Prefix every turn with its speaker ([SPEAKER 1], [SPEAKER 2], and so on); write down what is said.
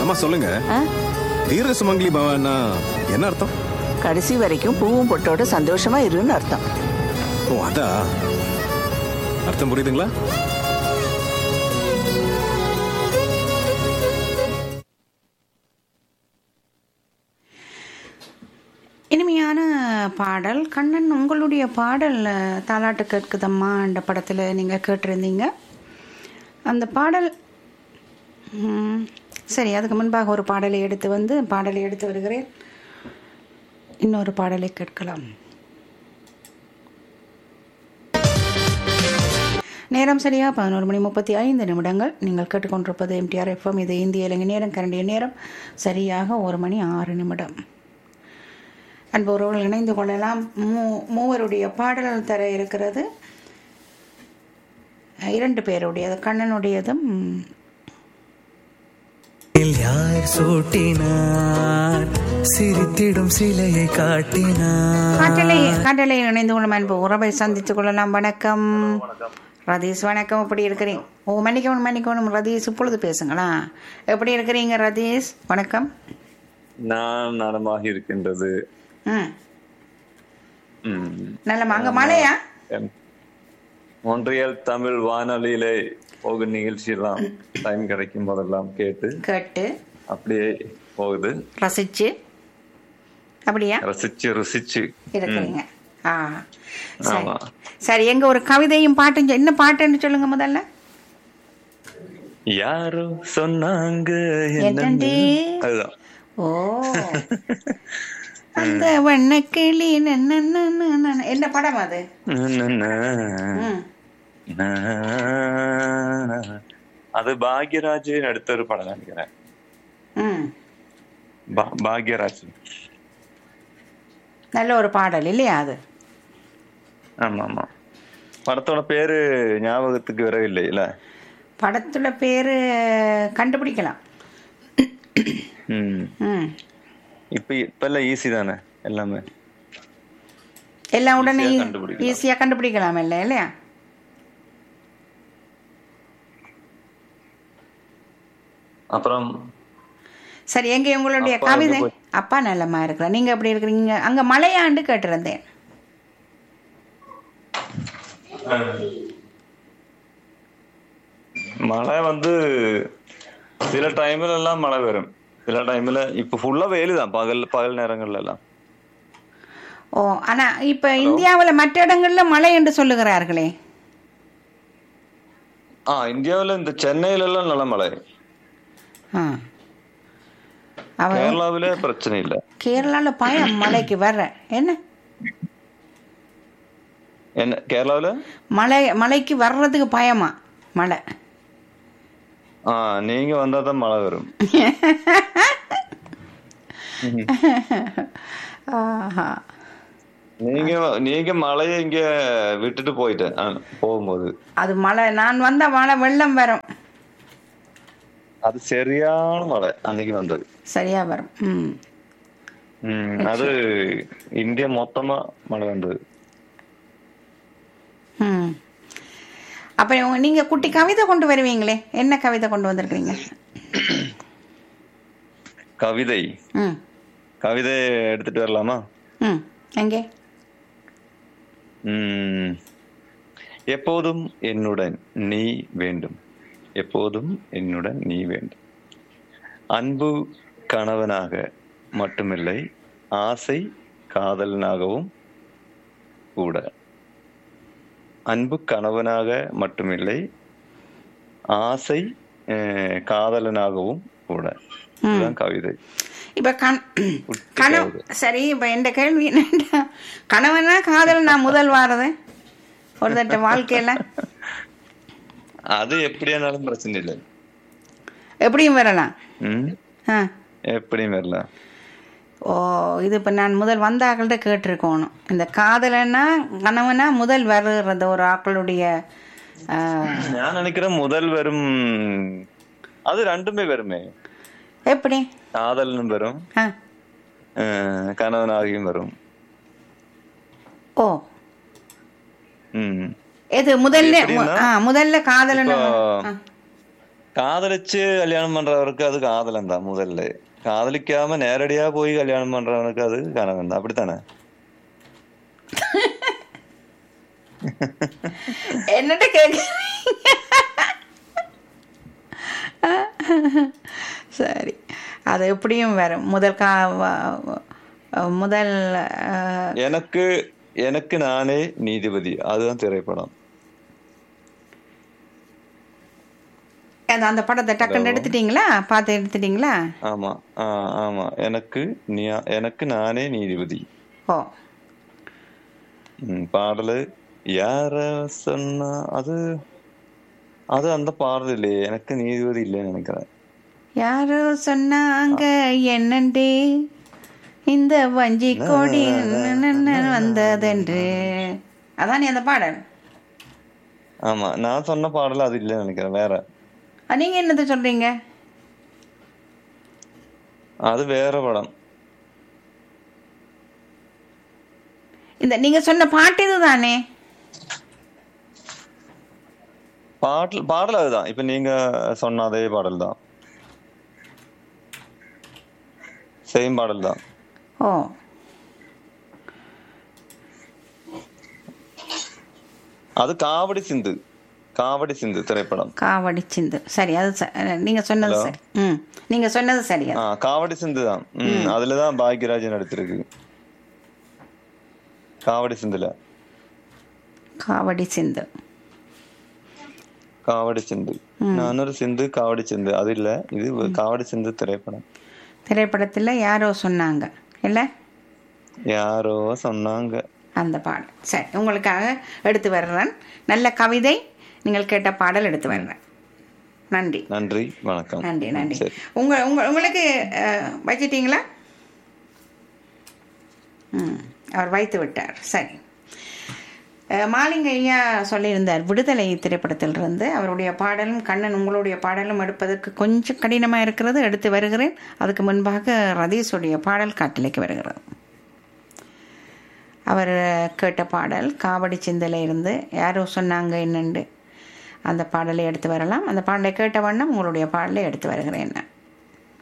[SPEAKER 1] அம்மா சொல்லுங்க
[SPEAKER 2] ஆ?
[SPEAKER 1] தீர சுமங்கலி பவன்னா என்ன அர்த்தம்
[SPEAKER 2] கடைசி வரைக்கும் பூவும் பொட்டோட சந்தோஷமா இருன்னு அர்த்தம்
[SPEAKER 1] ஓ அதா அர்த்தம் புரியுதுங்களா
[SPEAKER 3] இனிமையான பாடல் கண்ணன் உங்களுடைய பாடல் அஹ், தாலாட்டு கேட்குதம்மா என்ற படத்தில் நீங்கள் கேட்டிருந்தீங்க அந்த பாடல் ம், சரி அதுக்கு முன்பாக ஒரு பாடலை எடுத்து வந்து பாடலை எடுத்து வருகிறேன் இன்னொரு பாடலை கேட்கலாம் நேரம் சரியா பதினோரு மணி முப்பத்தி ஐந்து நிமிடங்கள் நீங்கள் கேட்டுக்கொண்டிருப்பது எம்டிஆர் எஃப்எம் இது இந்திய இலங்கை நேரம் கரண்டிய நேரம் சரியாக ஒரு மணி ஆறு நிமிடம் அன்பவர்கள் இணைந்து கொள்ளலாம் மூ மூவருடைய பாடல் தர இருக்கிறது இரண்டு பேருடையது கண்ணனுடையதும்
[SPEAKER 4] யார் சூட்டினார் சிரித்திடும் சிலையை காட்டினார்
[SPEAKER 3] காட்டலை காட்டலையில் இணைந்து கொள்ளும் அன்பு உறவை சந்தித்துக் கொள்ளலாம் வணக்கம் ரதீஷ் வணக்கம் எப்படி இருக்கிறீங்க ஓ மன்னிக்கணும் மன்னிக்கணும் ரதீஷ் இப்பொழுது பேசுங்களா எப்படி இருக்கிறீங்க ரதீஷ் வணக்கம்
[SPEAKER 5] நான் நலமாக இருக்கின்றது
[SPEAKER 3] ம்
[SPEAKER 5] ம்.
[SPEAKER 3] நல்லம்மா அங்கே மழையா
[SPEAKER 5] எம். மொன்றியல் தமிழ் வானொலியிலே போகும் நிகழ்ச்சியெல்லாம் டைம் கிடைக்கும் போதெல்லாம் கேட்டு
[SPEAKER 3] கேட்டு
[SPEAKER 5] அப்படியே போகுது
[SPEAKER 3] ரசிச்சு அப்படியா
[SPEAKER 5] ரசிச்சு ருசிச்சு
[SPEAKER 3] இருக்கிறீங்க ஆ சரி
[SPEAKER 5] ஆமா.
[SPEAKER 3] சரி எங்க ஒரு கவிதையும் பாட்டும் சொ- என்ன பாட்டுன்னு சொல்லுங்க முதல்ல
[SPEAKER 5] யாரோ சொன்னாங்க
[SPEAKER 3] என்னண்டு?
[SPEAKER 5] என்னன்னு அதுதான்
[SPEAKER 3] ஓ அந்த வண்ணக்கிளி நன்ன நன்ன நன்ன. என்ன படம் அது ம்.
[SPEAKER 5] அது பாக்யராஜ் அடுத்த ஒரு படம் நினைக்கிறேன்
[SPEAKER 3] ம்
[SPEAKER 5] பா- பாக்யராஜ்
[SPEAKER 3] நல்ல ஒரு பாடல் இல்லையா அது
[SPEAKER 5] ஆமா ஆமா படத்தோட பேரு ஞாபகத்துக்கு வரவில்லை இல்ல
[SPEAKER 3] படத்துல பேரு கண்டுபிடிக்கலாம்
[SPEAKER 5] ம்
[SPEAKER 3] ம்
[SPEAKER 5] இப்ப இப்ப எல்லாம் ஈஸி தானே எல்லாமே
[SPEAKER 3] எல்லாம் உடனே
[SPEAKER 5] Easy-ஆ கண்டுபிடிக்கலாம்.
[SPEAKER 3] ஈஸியா கண்டுபிடிக்கலாம் இல்லை இல்லையா
[SPEAKER 5] அப்புறம்
[SPEAKER 3] சரி எங்க உங்களுடைய
[SPEAKER 5] அப்பா எங்க
[SPEAKER 3] கவிதை
[SPEAKER 5] போய்-
[SPEAKER 3] அப்பா நல்லம்மா இருக்கிற நீங்க எப்படி இருக்கிறீங்க அங்க மலையாண்டு கேட்டிருந்தேன்
[SPEAKER 5] மழை வந்து சில டைம்ல எல்லாம் மழை வரும் சில டைம்ல இப்ப ஃபுல்லா வெயில் தான் பகல் பகல் நேரங்கள்ல எல்லாம்
[SPEAKER 3] ஓ ஆனா இப்ப இந்தியாவுல மற்ற இடங்கள்ல மழை என்று சொல்லுகிறார்களே
[SPEAKER 5] ஆ இந்தியாவுல இந்த சென்னையில எல்லாம் நல்ல மழை
[SPEAKER 3] ஆ. அவ
[SPEAKER 5] கேரளாவில பிரச்சனை இல்ல
[SPEAKER 3] கேரளால பயம் மழைக்கு வர்ற என்ன
[SPEAKER 5] என்ன கேரளாவில
[SPEAKER 3] மழை மழைக்கு வர்றதுக்கு பயமா மழை
[SPEAKER 5] ஆ நீங்க வந்தாதான் மழை வரும்
[SPEAKER 3] ஆஹா.
[SPEAKER 5] நீங்க நீங்க மழையை இங்க விட்டுட்டு போயிட்டேன் ஆ, போகும்போது
[SPEAKER 3] அது மழை நான் வந்த மழை வெள்ளம் வரும்
[SPEAKER 5] அது சரியான மழை அன்னைக்கு வந்தது
[SPEAKER 3] சரியா வரும் ம்
[SPEAKER 5] ம், அது இந்தியா மொத்தமா மழை வந்தது
[SPEAKER 3] ம் அப்ப உங்க- நீங்க குட்டி கவிதை கொண்டு வருவீங்களே என்ன கவிதை கொண்டு வந்திருக்கீங்க
[SPEAKER 5] கவிதை
[SPEAKER 3] ம்
[SPEAKER 5] கவிதை எடுத்துட்டு வரலாமா
[SPEAKER 3] ம் எங்கே
[SPEAKER 5] ம். எப்போதும் என்னுடன் நீ வேண்டும் எப்போதும் என்னுடன் நீ வேண்டும் அன்பு கணவனாக மட்டுமில்லை ஆசை காதலனாகவும் கூட அன்பு கணவனாக மட்டுமில்லை ஆசை அஹ், காதலனாகவும் கூட இதுதான் கவிதை
[SPEAKER 3] இப்ப கண்
[SPEAKER 5] குட்டி
[SPEAKER 3] கணவன்
[SPEAKER 5] கவிதை.
[SPEAKER 3] சரி இப்ப எந்த கேள்வி என்னன்னா கணவனா காதல் நான் முதல் வாரது ஒரு தட்ட வாழ்க்கையில
[SPEAKER 5] அது எப்படியானாலும் பிரச்சனை இல்லை
[SPEAKER 3] எப்படியும் வரலாம்
[SPEAKER 5] ம்
[SPEAKER 3] ஆ
[SPEAKER 5] எப்படியும் வரலாம்
[SPEAKER 3] ஓ இது இப்போ நான் முதல் வந்த ஆக்கள்கிட்ட கேட்டிருக்கணும் இந்த காதலனா கணவனா முதல் வருகிறது ஒரு ஆக்களுடைய ஆ,
[SPEAKER 5] ഞാൻ நினைக்கிறேன் முதல் வரும் அது ரெண்டுமே வருமே
[SPEAKER 3] எப்படி
[SPEAKER 5] காதலனும் வரும்
[SPEAKER 3] ஆ
[SPEAKER 5] அஹ், கணவனாகியும் வரும்
[SPEAKER 3] ஓ
[SPEAKER 5] ம்
[SPEAKER 3] எது முதல்ல
[SPEAKER 5] எப்படின்னா,
[SPEAKER 3] ஆ முதல்ல காதலன்
[SPEAKER 5] இப்போ- காதலிச்சு கல்யாணம் பண்றவருக்கு அது காதலன் தான் முதல்ல காதலிக்காம நேரடியா போய் கல்யாணம் பண்றவனுக்கு அது கணவன் தான் அப்படித்தானே
[SPEAKER 3] என்னட்ட கேட்க சரி அது எப்படியும் வரும் முதல் கா வ- முதல் அஹ்,
[SPEAKER 5] எனக்கு எனக்கு நானே நீதிபதி அதுதான் திரைப்படம்
[SPEAKER 3] அந்த- அந்த படத்தை டக்குன்னு எடுத்துட்டீங்களா பார்த்து எடுத்துட்டீங்களா
[SPEAKER 5] ஆமா ஆ, ஆமா எனக்கு நீ- எனக்கு நானே நீதிபதி
[SPEAKER 3] ஓ
[SPEAKER 5] ம், பாடலு யார சொன்னா அது அது அந்த பாடல் இல்லையே எனக்கு நீதிபதி இல்லைன்னு நினைக்கிறேன்
[SPEAKER 3] யாரோ சொன்னாங்க என்னண்டே இந்த வஞ்சி கோடி வந்ததென்று அதான் அந்த பாடல்
[SPEAKER 5] ஆமா நான் சொன்ன பாடல் அது இல்லைன்னு நினைக்கிறேன் வேற
[SPEAKER 3] அஹ், நீங்க என்னது சொல்றீங்க
[SPEAKER 5] அது வேற படம்
[SPEAKER 3] இந்த நீங்க சொன்ன பாட்டு இதுதானே
[SPEAKER 5] பாடல் பாடல் அதுதான் இப்ப நீங்க சொன்ன அதே பாடல் தான் சேம் பாடல் தான்
[SPEAKER 3] ஓ
[SPEAKER 5] அது காவடி சிந்து காவடி சிந்து திரைப்படம்
[SPEAKER 3] காவடி சிந்து சரி அது ச- நீங்க சொன்னது
[SPEAKER 5] Hello?
[SPEAKER 3] சரி ம் நீங்க சொன்னது சரி
[SPEAKER 5] ஆ காவடி சிந்து தான் ம், அதுலதான் பாக்யராஜ் நடிச்சிருக்கு காவடி சிந்துல
[SPEAKER 3] காவடி சிந்து
[SPEAKER 5] காவடி சிந்து நானொரு சிந்து காவடி சிந்து அது இல்ல இது காவடி சிந்து திரைப்படம்
[SPEAKER 3] திரைப்படத்துல யாரோ சொன்னாங்க இல்ல
[SPEAKER 5] யாரோ சொன்னாங்க
[SPEAKER 3] அந்த பாடல் சரி உங்களுக்காக எடுத்து வர்றேன் நல்ல கவிதை நீங்கள் கேட்ட பாடல் எடுத்து வர்றேன் நன்றி
[SPEAKER 5] நன்றி வணக்கம்
[SPEAKER 3] நன்றி நன்றி
[SPEAKER 5] சரி
[SPEAKER 3] உங்க உங்க உங்களுக்கு அஹ், வச்சிட்டீங்களா ம் அவர் வைத்து விட்டார் சரி அஹ், மாலிங்க ஐயா சொல்லியிருந்தார் விடுதலை திரைப்படத்திலிருந்து அவருடைய பாடலும் கண்ணன் உங்களுடைய பாடலும் எடுப்பதற்கு கொஞ்சம் கடினமாக இருக்கிறது எடுத்து வருகிறேன் அதுக்கு முன்பாக ரதீஷுடைய பாடல் காட்டிலைக்கு வருகிறது அவர் கேட்ட பாடல் காவடி சிந்தல இருந்து யாரோ சொன்னாங்க என்னண்டு அந்த பாடலை எடுத்து வரலாம் அந்த பாடலை கேட்ட வண்ணம் உங்களுடைய பாடலை எடுத்து வருகிறேன் நான்